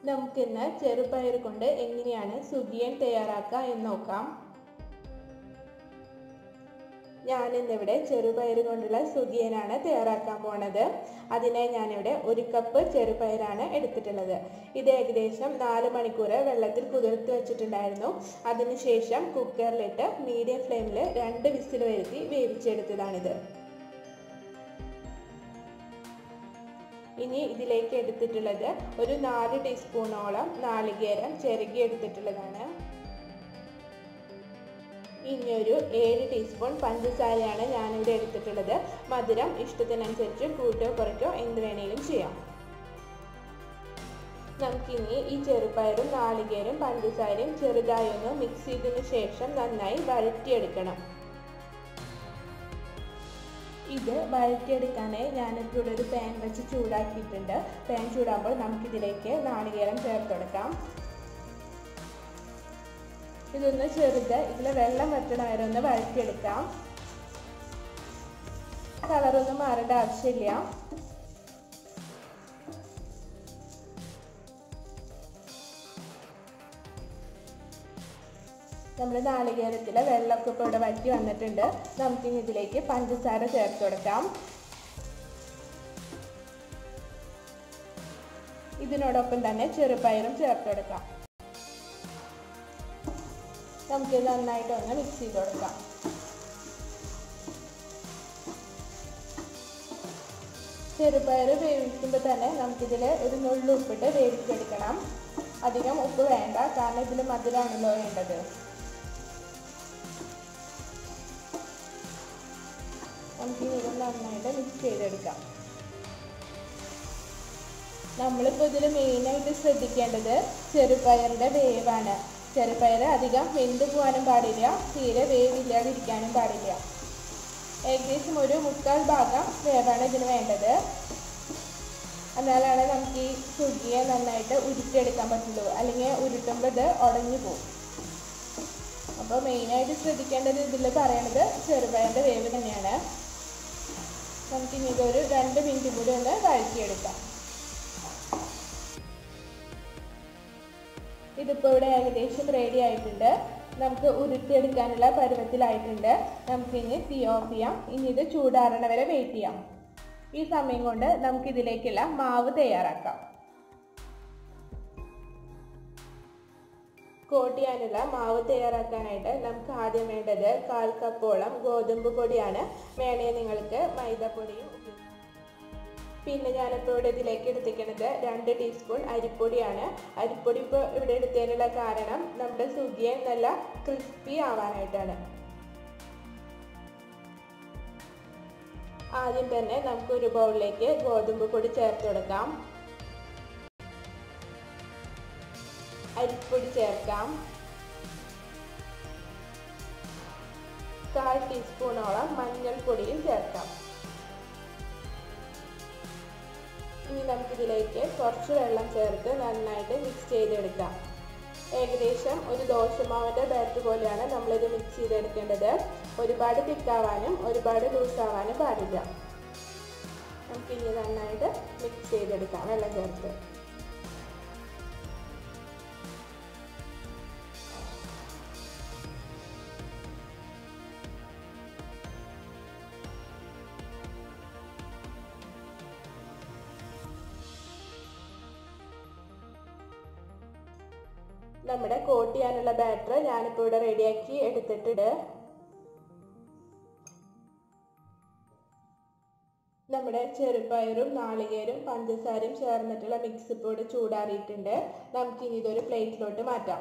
നമുക്കിന്ന് ചെറുപയർ കൊണ്ട് എങ്ങനെയാണ് സുഗിയൻ തയ്യാറാക്കുക എന്ന് നോക്കാം ഞാനിന്നിവിടെ ചെറുപയർ കൊണ്ടുള്ള സുഗിയനാണ് തയ്യാറാക്കാൻ പോണത് അതിനായി ഞാനിവിടെ ഒരു കപ്പ് ചെറുപയറാണ് എടുത്തിട്ടുള്ളത് ഇത് ഏകദേശം നാല് മണിക്കൂർ വെള്ളത്തിൽ കുതിർത്ത് വെച്ചിട്ടുണ്ടായിരുന്നു അതിനുശേഷം കുക്കറിലിട്ട് മീഡിയം ഫ്ലെയിമിൽ രണ്ട് വിസിൽ വരുത്തി വേവിച്ചെടുത്തതാണിത് ഇനി ഇതിലേക്ക് എടുത്തിട്ടുള്ളത് ഒരു നാല് ടീസ്പൂണോളം നാളികേരം ചിരകി എടുത്തിട്ടുള്ളതാണ് ഇനി ഒരു ഏഴ് ടീസ്പൂൺ പഞ്ചസാരയാണ് ഞാനിവിടെ എടുത്തിട്ടുള്ളത് മധുരം ഇഷ്ടത്തിനനുസരിച്ച് കൂട്ടോ കുറയ്ക്കോ എന്ത് വേണേലും ചെയ്യാം നമുക്കിനി ഈ ചെറുപയറും നാളികേരും പഞ്ചസാരയും ചെറുതായി ഒന്ന് മിക്സ് ചെയ്തതിനു ശേഷം നന്നായി വഴറ്റിയെടുക്കണം ഇത് വഴറ്റിയെടുക്കാനായി ഞാനിപ്പോൾ ഇവിടെ ഒരു പാൻ വെച്ച് ചൂടാക്കിയിട്ടുണ്ട് പാൻ ചൂടാകുമ്പോൾ നമുക്കിതിലേക്ക് നാളികേരം ചേർത്ത് കൊടുക്കാം ഇതൊന്ന് ചെറുത് ഇതിൽ വെള്ളം വറ്റണ വരെ ഒന്ന് വഴറ്റിയെടുക്കാം കളറൊന്നും മാറേണ്ട ആവശ്യമില്ല നമ്മുടെ നാളികേരത്തിലെ വെള്ളമൊക്കെ ഇപ്പോൾ ഇവിടെ വറ്റി വന്നിട്ടുണ്ട് നമുക്കിനി ഇതിലേക്ക് പഞ്ചസാര ചേർത്ത് കൊടുക്കാം ഇതിനോടൊപ്പം തന്നെ ചെറുപയറും ചേർത്ത് കൊടുക്കാം നമുക്ക് നന്നായിട്ടൊന്ന് മിക്സ് ചെയ്ത് കൊടുക്കാം ചെറുപയർ വേവിക്കുമ്പോൾ തന്നെ നമുക്കിതിൽ ഒരു നുള്ളു ഉപ്പിട്ട് വേവിച്ചെടുക്കണം അധികം ഉപ്പ് വേണ്ട കാരണം ഇതിൽ മധുരമാണല്ലോ വേണ്ടത് നമുക്കിനി ഇത് നന്നായിട്ട് മിക്സ് ചെയ്തെടുക്കാം നമ്മളിപ്പോൾ ഇതിൽ മെയിനായിട്ട് ശ്രദ്ധിക്കേണ്ടത് ചെറുപയറിൻ്റെ വേവാണ് ചെറുപയർ അധികം വെന്ത് പോകാനും പാടില്ല തീരെ വേവില്ലാതിരിക്കാനും പാടില്ല ഏകദേശം ഒരു മുക്കാൽ ഭാഗം വേവാണ് ഇതിന് വേണ്ടത് എന്നാലാണ് നമുക്ക് ഈ സുഗിയെ നന്നായിട്ട് ഉരുട്ടിയെടുക്കാൻ പറ്റുള്ളൂ അല്ലെങ്കിൽ ഉരുട്ടുമ്പോൾ ഇത് ഉടഞ്ഞു പോകും അപ്പോൾ മെയിനായിട്ട് ശ്രദ്ധിക്കേണ്ടത് ഇതിൽ പറയണത് ചെറുപയറിൻ്റെ വേവ് തന്നെയാണ് നമുക്കിനി ഇതൊരു രണ്ട് മിനിറ്റ് കൂടി ഒന്ന് വഴറ്റിയെടുക്കാം ഇതിപ്പോൾ ഇവിടെ ഏകദേശം റെഡി ആയിട്ടുണ്ട് നമുക്ക് ഉരുട്ടിയെടുക്കാനുള്ള പരുവത്തിലായിട്ടുണ്ട് നമുക്കിനി തീ ഓഫ് ചെയ്യാം ഇനി ഇത് ചൂടാറണ വരെ വെയിറ്റ് ചെയ്യാം ഈ സമയം കൊണ്ട് നമുക്ക് ഇതിലേക്കുള്ള മാവ് തയ്യാറാക്കാം കോട്ട് ചെയ്യാനുള്ള മാവ് തയ്യാറാക്കാനായിട്ട് നമുക്ക് ആദ്യം വേണ്ടത് കാൽ കപ്പോളം ഗോതമ്പ് പൊടിയാണ് വേണേ നിങ്ങൾക്ക് മൈദപ്പൊടിയും ഉപയോഗിക്കാം പിന്നെ ഞാനിപ്പോൾ ഇവിടെ ഇതിലേക്ക് എടുത്തിരിക്കുന്നത് രണ്ട് ടീസ്പൂൺ അരിപ്പൊടിയാണ് അരിപ്പൊടി ഇപ്പോൾ ഇവിടെ എടുത്തതിനുള്ള കാരണം നമ്മുടെ സുഗിയൻ നല്ല ക്രിസ്പി ആവാനായിട്ടാണ് ആദ്യം തന്നെ നമുക്ക് ഒരു ബൗളിലേക്ക് ഗോതമ്പ് പൊടി ചേർത്ത് കൊടുക്കാം അരിപ്പൊടി ചേർക്കാം കാൽ ടീസ്പൂണോളം മഞ്ഞൾപ്പൊടിയും ചേർക്കാം ഇനി നമുക്കിതിലേക്ക് കുറച്ച് വെള്ളം ചേർത്ത് നന്നായിട്ട് മിക്സ് ചെയ്തെടുക്കാം ഏകദേശം ഒരു ദോശമാവിൻ്റെ ബാറ്റർ പോലെയാണ് നമ്മളിത് മിക്സ് ചെയ്തെടുക്കേണ്ടത് ഒരുപാട് തിക്കാവാനും ഒരുപാട് ലൂസാവാനും പാടില്ല നമുക്കിനി നന്നായിട്ട് മിക്സ് ചെയ്തെടുക്കാം വെള്ളം ചേർത്ത് നമ്മുടെ കോട്ട് ചെയ്യാനുള്ള ബാറ്റർ ഞാനിപ്പോൾ ഇവിടെ റെഡിയാക്കി എടുത്തിട്ടുണ്ട് നമ്മുടെ ചെറുപയറും നാളികേരും പഞ്ചസാരയും ചേർന്നിട്ടുള്ള മിക്സ് ഇപ്പോൾ ഇവിടെ ചൂടാറിയിട്ടുണ്ട് നമുക്കിനി ഇതൊരു പ്ലേറ്റിലോട്ട് മാറ്റാം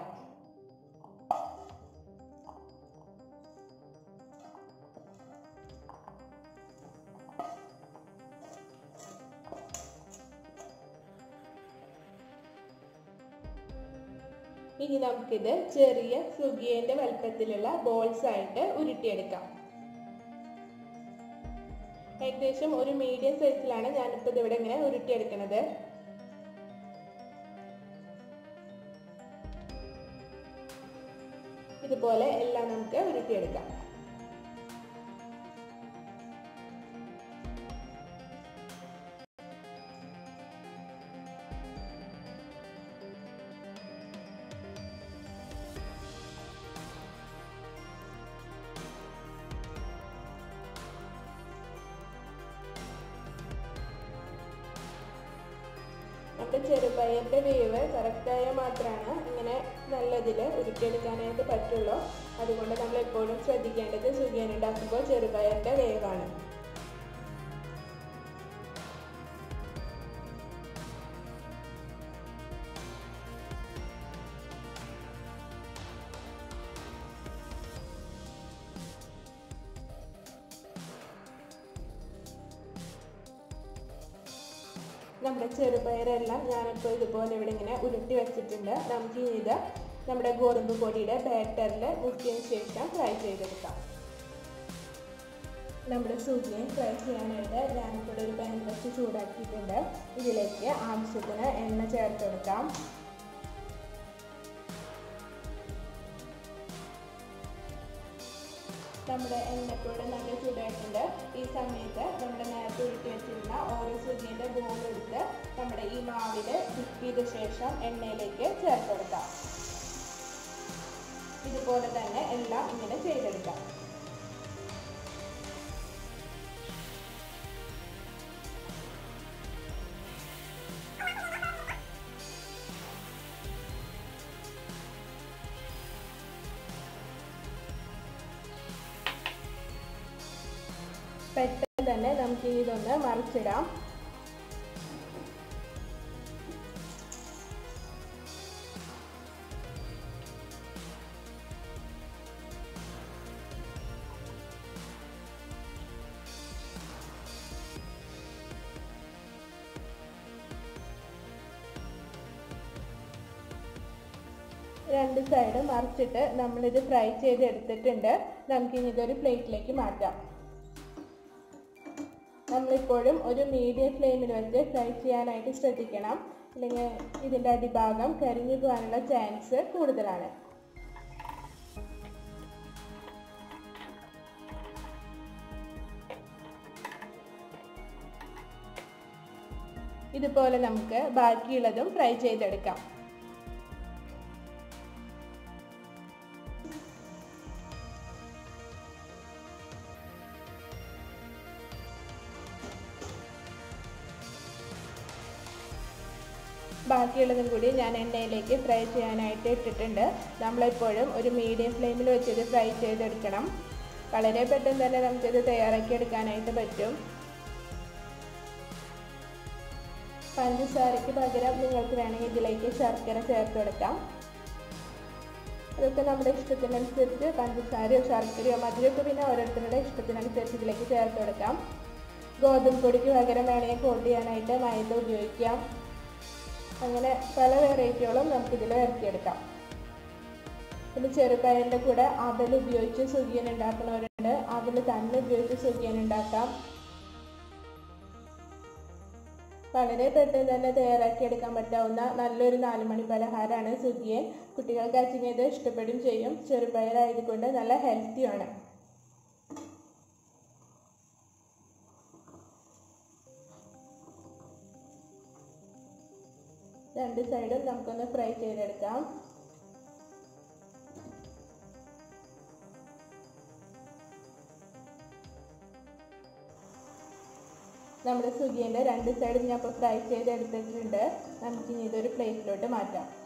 ഇനി നമുക്കിത് ചെറിയ സുഗിയന്റെ വലുപ്പത്തിലുള്ള ബോൾസ് ആയിട്ട് ഉരുട്ടിയെടുക്കാം ഏകദേശം ഒരു മീഡിയം സൈസിലാണ് ഞാനിപ്പോൾ ഇതിവിടെ ഇങ്ങനെ ഉരുട്ടിയെടുക്കുന്നത് ഇതുപോലെ എല്ലാം നമുക്ക് ഉരുട്ടിയെടുക്കാം നമ്മുടെ ചെറുപയറിൻ്റെ വേവ് കറക്റ്റായാൽ മാത്രമാണ് ഇങ്ങനെ നല്ലതിൽ ഉരുട്ടിയെടുക്കാനായിട്ട് പറ്റുള്ളൂ അതുകൊണ്ട് നമ്മൾ എപ്പോഴും ശ്രദ്ധിക്കേണ്ടത് സുഖിയൻ ഉണ്ടാക്കുമ്പോൾ ചെറുപയറിൻ്റെ വേവാണ് നമ്മുടെ ചെറുപയറെല്ലാം ഞാനിപ്പോൾ ഇതുപോലെ ഇവിടെ ഇങ്ങനെ ഉരുട്ടി വെച്ചിട്ടുണ്ട് നമുക്ക് ഇനി ഇത് നമ്മുടെ ഗോതമ്പ് പൊടിയുടെ ബാറ്ററിൽ മുക്കിയതിന് ശേഷം ഫ്രൈ ചെയ്തെടുക്കാം നമ്മുടെ സൂചിയെ ഫ്രൈ ചെയ്യാനായിട്ട് ഞാനിപ്പോൾ ഒരു പാൻ വെച്ച് ചൂടാക്കിയിട്ടുണ്ട് ഇതിലേക്ക് ആവശ്യത്തിന് എണ്ണ ചേർത്തെടുക്കാം നമ്മുടെ എണ്ണത്തോടെ നല്ല ചൂടായിട്ടുണ്ട് ഈ സമയത്ത് നമ്മുടെ നേരത്തെ ഒഴുക്കി വെച്ചിരുന്ന ഓരോ സുജിയുടെ ബോൾ എടുത്ത് നമ്മുടെ ഈ മാവിൽ ഡിപ്പ് ചെയ്ത ശേഷം എണ്ണയിലേക്ക് ചേർത്തെടുക്കാം ഇതുപോലെ തന്നെ എല്ലാം ഇങ്ങനെ ചെയ്തെടുക്കാം പെട്ടെന്ന് തന്നെ നമുക്ക് ഇതൊന്ന് മറിച്ചിടാം രണ്ട് സൈഡ് മറിച്ചിട്ട് നമ്മളിത് ഫ്രൈ ചെയ്ത് എടുത്തിട്ടുണ്ട് നമുക്കിനി ഇതൊരു പ്ലേറ്റിലേക്ക് മാറ്റാം നമ്മളിപ്പോഴും ഒരു മീഡിയം ഫ്ലെയിമിൽ വെച്ച് ഫ്രൈ ചെയ്യാനായിട്ട് ശ്രദ്ധിക്കണം അല്ലെങ്കിൽ ഇതിൻ്റെ അടിഭാഗം കരിഞ്ഞു പോകാനുള്ള ചാൻസ് കൂടുതലാണ് ഇതുപോലെ നമുക്ക് ബാക്കിയുള്ളതും ഫ്രൈ ചെയ്തെടുക്കാം ബാക്കിയുള്ളതും കൂടി ഞാൻ എണ്ണയിലേക്ക് ഫ്രൈ ചെയ്യാനായിട്ട് ഇട്ടിട്ടുണ്ട് നമ്മളെപ്പോഴും ഒരു മീഡിയം ഫ്ലെയിമിൽ വെച്ചിത് ഫ്രൈ ചെയ്തെടുക്കണം വളരെ പെട്ടെന്ന് തന്നെ നമുക്കിത് തയ്യാറാക്കി എടുക്കാനായിട്ട് പറ്റും പഞ്ചസാരയ്ക്ക് പകരം നിങ്ങൾക്ക് വേണമെങ്കിൽ ഇതിലേക്ക് ശർക്കര ചേർത്ത് കൊടുക്കാം അതൊക്കെ നമ്മുടെ ഇഷ്ടത്തിനനുസരിച്ച് പഞ്ചസാരയോ ശർക്കരയോ മധുരമൊക്കെ പിന്നെ ഓരോരുത്തരുടെ ഇഷ്ടത്തിനനുസരിച്ച് ഇതിലേക്ക് ചേർത്ത് കൊടുക്കാം ഗോതമ്പ് പൊടിക്ക് പകരം വേണമെങ്കിൽ കോട്ട് ചെയ്യാനായിട്ട് മൈദ ഉപയോഗിക്കാം അങ്ങനെ പല വെറൈറ്റികളും നമുക്കിതിൽ ഇറക്കിയെടുക്കാം പിന്നെ ചെറുപയറിൻ്റെ കൂടെ അവൽ ഉപയോഗിച്ച് സുഖിയൻ ഉണ്ടാക്കുന്നവരുണ്ട് അവൽ തന്നെ ഉപയോഗിച്ച് സുഖിയൻ ഉണ്ടാക്കാം വളരെ പെട്ടെന്ന് തന്നെ തയ്യാറാക്കിയെടുക്കാൻ പറ്റാവുന്ന നല്ലൊരു നാലുമണി പലഹാരമാണ് സുഖിയൻ കുട്ടികൾക്ക് അച്ഛനെ ഇത് ഇഷ്ടപ്പെടും ചെയ്യും ചെറുപയറായതുകൊണ്ട് നല്ല ഹെൽത്തിയാണ് രണ്ട് സൈഡും നമുക്കൊന്ന് ഫ്രൈ ചെയ്തെടുക്കാം നമ്മുടെ സുഖിയൻ്റെ രണ്ട് സൈഡും ഞാൻ ഇപ്പോൾ ഫ്രൈ ചെയ്തെടുത്തിട്ടുണ്ട് നമുക്കിനി ഇതൊരു പ്ലേറ്റിലോട്ട് മാറ്റാം